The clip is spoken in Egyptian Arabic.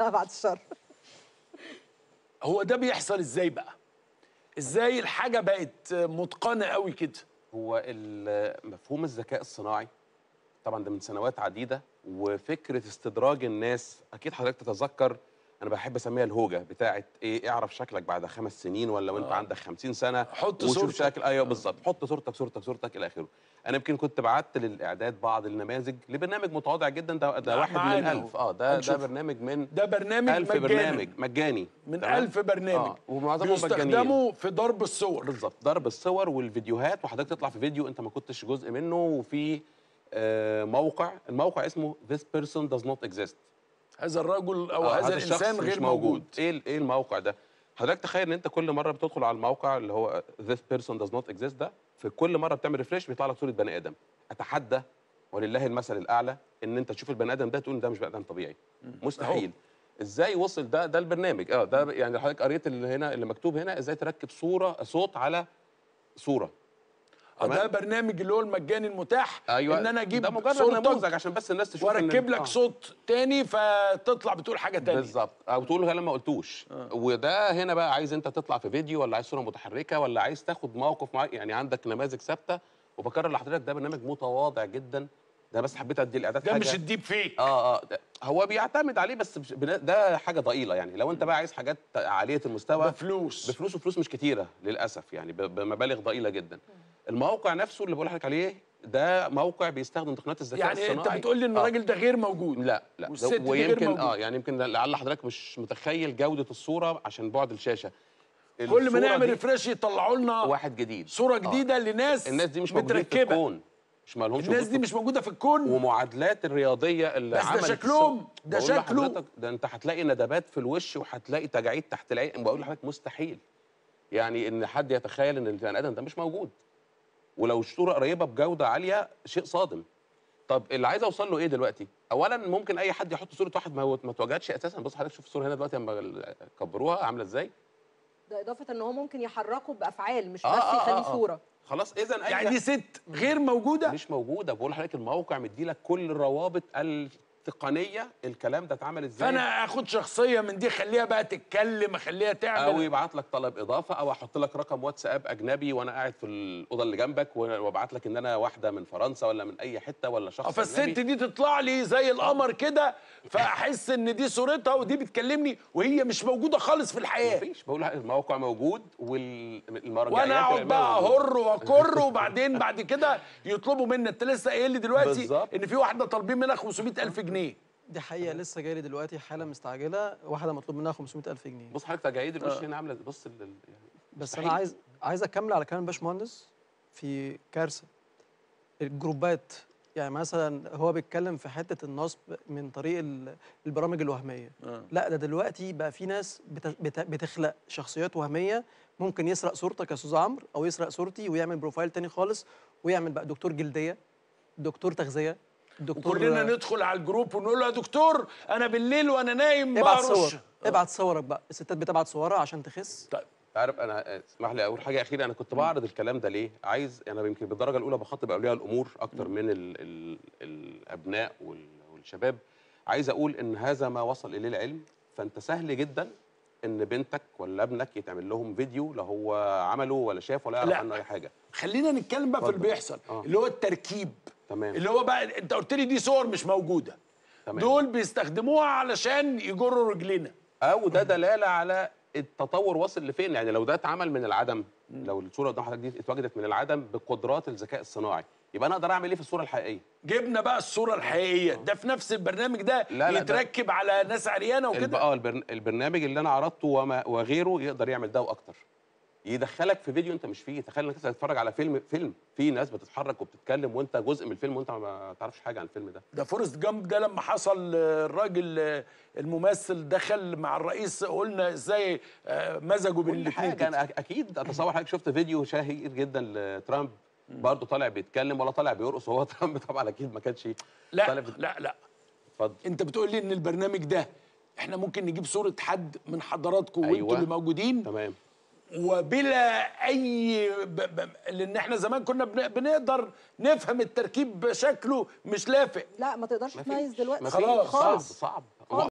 لا بعد الشر هو ده بيحصل ازاي بقى ازاي الحاجه بقت متقنه قوي كده هو ال- مفهوم الذكاء الصناعي طبعا ده من سنوات عديده وفكره استدراج الناس اكيد حضرتك تتذكر انا بحب اسميها الهوجه بتاعه ايه اعرف شكلك بعد خمس سنين ولا وانت آه. عندك 50 سنه حط وشوف صورتك. شكل ايوه بالظبط حط صورتك صورتك صورتك الى اخره انا يمكن كنت بعت للاعداد بعض النماذج لبرنامج متواضع جدا ده, ده لا، واحد من معانا الالف أهو. اه ده ده هنشوف. برنامج من ده برنامج ألف مجاني برنامج مجاني من تمام؟ ألف برنامج آه. ومعظمهم مجانيين بيستخدموا في ضرب الصور بالظبط ضرب الصور والفيديوهات وحضرتك تطلع في فيديو انت ما كنتش جزء منه وفي آه، موقع الموقع اسمه this person does not exist هذا الرجل او آه، هذا الشخص الانسان مش غير موجود ايه ال- ايه الموقع ده حضرتك تخيل ان انت كل مره بتدخل على الموقع اللي هو this person does not exist ده في كل مره بتعمل ريفريش بيطلع لك صوره بني ادم اتحدى ولله المثل الاعلى ان انت تشوف البني ادم ده تقول ده مش بني ادم طبيعي مستحيل ازاي وصل ده ده البرنامج اه ده يعني حضرتك قريت اللي هنا اللي مكتوب هنا ازاي تركب صوره صوت على صوره آه، ده تمام. برنامج اللي هو المجاني المتاح ايوه ان انا اجيب ده مجرد صورتك نموذج عشان بس الناس تشوف إن- واركب لك آه. صوت تاني فتطلع بتقول حاجه تانية بالظبط او تقول غير ما قلتوش وده هنا بقى عايز انت تطلع في فيديو ولا عايز صوره متحركه ولا عايز تاخد موقف معين يعني عندك نماذج ثابته وبكرر لحضرتك ده برنامج متواضع جدا ده بس حبيت ادي الاعداد ده حاجه مش الديب فيك اه اه ده هو بيعتمد عليه بس مش- بنا- ده حاجه ضئيله يعني لو انت بقى عايز حاجات عاليه المستوى بفلوس بفلوس وفلوس مش كتيره للاسف يعني ب- بمبالغ ضئيله جدا الموقع نفسه اللي بقول لحضرتك عليه ده موقع بيستخدم تقنيات الذكاء يعني الصناعي انت بتقول لي ان آه. الراجل ده غير موجود لا لا والست ده دي غير ويمكن موجودة. اه يعني يمكن لعل حضرتك مش متخيل جوده الصوره عشان بعد الشاشه كل ما الصورة نعمل دي ريفريش يطلعوا لنا واحد جديد صوره آه. جديده لناس الناس دي مش موجودين في متركبه الكون مش ما لهمش الناس وجود دي في مش موجوده في الكون ومعادلات الرياضيه اللي بس ده عملت شكلهم- الصو- ده بقول شكله- لحضرتك ده انت هتلاقي ندبات في الوش وهتلاقي تجاعيد تحت العين بقول لحضرتك مستحيل يعني ان حد يتخيل ان البني ادم ده مش موجود ولو الصوره قريبه بجوده عاليه شيء صادم طب اللي عايز اوصل له ايه دلوقتي اولا ممكن اي حد يحط صوره واحد ما هو- ما اتوجدش اساسا بص حضرتك شوف الصوره هنا دلوقتي لما كبروها عامله ازاي ده اضافه ان هو ممكن يحركه بافعال مش آه، بس آه، يخليه آه، آه. صوره خلاص اذا اي يعني دي ست غير موجوده مش موجوده بقول لحضرتك الموقع مدي لك كل الروابط التقنيه الكلام ده اتعمل ازاي فانا اخد شخصيه من دي اخليها بقى تتكلم اخليها او تعمل يبعت لك طلب اضافه او احط لك رقم واتساب اجنبي وانا قاعد في الاوضه اللي جنبك وابعت لك ان انا واحده من فرنسا ولا من اي حته ولا آه، شخص فالست أجنبي. دي تطلع لي زي القمر كده فاحس ان دي صورتها ودي بتكلمني وهي مش موجوده خالص في الحياه مفيش بقول لك الموقع موجود والمرجعيات وانا اقعد العلمية بقى موجودة. اهر واكر وبعدين بعد كده يطلبوا مني انت لسه قايل لي دلوقتي بالظبط. ان في واحده طالبين منها 500000 جنيه دي حقيقه لسه جاي لي دلوقتي حاله مستعجله واحده مطلوب منها 500000 جنيه بص حضرتك تجاعيد الوش هنا عامله بص ال- ال- يعني بس مستحيل. انا عايز عايز اكمل على كلام الباشمهندس في كارثه الجروبات يعني مثلا هو بيتكلم في حته النصب من طريق ال- البرامج الوهميه آه. لا ده دلوقتي بقى في ناس بت- بت- بتخلق شخصيات وهميه ممكن يسرق صورتك يا استاذ عمرو او يسرق صورتي ويعمل بروفايل تاني خالص ويعمل بقى دكتور جلديه دكتور تغذيه دكتور وكلنا ندخل على الجروب ونقول له يا دكتور انا بالليل وانا نايم ابعت بهرش صور ابعت صورك بقى الستات بتبعت صورها عشان تخس طيب عارف انا اسمح لي اقول حاجه اخيره انا كنت بعرض الكلام ده ليه عايز انا يمكن بالدرجه الاولى بخاطب اولياء الامور اكتر من ال ال الابناء وال- والشباب عايز اقول ان هذا ما وصل اليه العلم فانت سهل جدا ان بنتك ولا ابنك يتعمل لهم فيديو لا هو عمله ولا شاف ولا يعرف لا. عنه اي حاجه خلينا نتكلم بقى في اللي اتفضل. بيحصل آه. اللي هو التركيب تمام اللي هو بقى انت قلت لي دي صور مش موجوده تمام. دول بيستخدموها علشان يجروا رجلنا او ده دلاله على التطور واصل لفين يعني لو ده اتعمل من العدم لو الصوره قدام حضرتك دي اتوجدت من العدم بقدرات الذكاء الصناعي يبقى انا اقدر اعمل ايه في الصوره الحقيقيه جبنا بقى الصوره الحقيقيه ده في نفس البرنامج ده لا، لا، ده- يتركب على ناس عريانه الب... وكده اه البرن... البرنامج اللي انا عرضته وما... وغيره يقدر يعمل ده واكتر يدخلك في فيديو انت مش فيه تخيل انك تتفرج على فيلم فيلم في ناس بتتحرك وبتتكلم وانت جزء من الفيلم وانت ما تعرفش حاجه عن الفيلم ده ده فورست جامب ده لما حصل آه، الراجل آه، الممثل دخل مع الرئيس قلنا ازاي آه، مزجوا بين كل الاثنين حاجه انا أك- اكيد اتصور حضرتك شفت فيديو شهير جدا لترامب برضه طالع بيتكلم ولا طالع بيرقص هو ترامب طبعا اكيد ما كانش لا طالع بت- لا لا اتفضل انت بتقول لي ان البرنامج ده احنا ممكن نجيب صوره حد من حضراتكم أيوة. وانتوا اللي موجودين تمام وبلا اي ب... ب... لان احنا زمان كنا بن... بنقدر نفهم التركيب شكله مش لافق لا ما تقدرش مفيش- تميز دلوقتي مفيش. خلاص. صعب خالص صعب